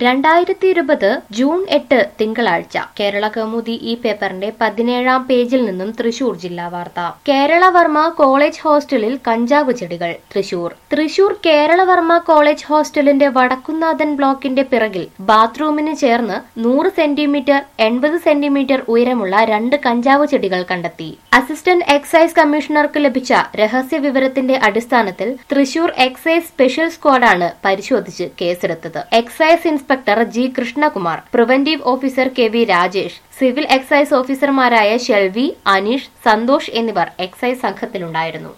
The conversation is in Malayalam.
രണ്ടായിരത്തി ഇരുപത് ജൂൺ എട്ട് തിങ്കളാഴ്ച കേരള കൗമുദി ഈ പേപ്പറിന്റെ പതിനേഴാം പേജിൽ നിന്നും തൃശൂർ ജില്ലാ വാർത്ത കേരളവർമ്മ കോളേജ് ഹോസ്റ്റലിൽ കഞ്ചാവ് ചെടികൾ തൃശൂർ തൃശൂർ കേരളവർമ്മ കോളേജ് ഹോസ്റ്റലിന്റെ വടക്കുന്നാഥൻ ബ്ലോക്കിന്റെ പിറകിൽ ബാത്റൂമിന് ചേർന്ന് നൂറ് സെന്റിമീറ്റർ എൺപത് സെന്റിമീറ്റർ ഉയരമുള്ള രണ്ട് കഞ്ചാവ് ചെടികൾ കണ്ടെത്തി അസിസ്റ്റന്റ് എക്സൈസ് കമ്മീഷണർക്ക് ലഭിച്ച രഹസ്യ വിവരത്തിന്റെ അടിസ്ഥാനത്തിൽ തൃശൂർ എക്സൈസ് സ്പെഷ്യൽ സ്ക്വാഡാണ് പരിശോധിച്ച് കേസെടുത്തത് excise inspector G Krishnakumar preventive officer K V Rajesh civil excise ഓഫീസർമാരായ ഷെൽവി അനീഷ് സന്തോഷ് എന്നിവർ എക്സൈസ് സംഘത്തിലുണ്ടായിരുന്നു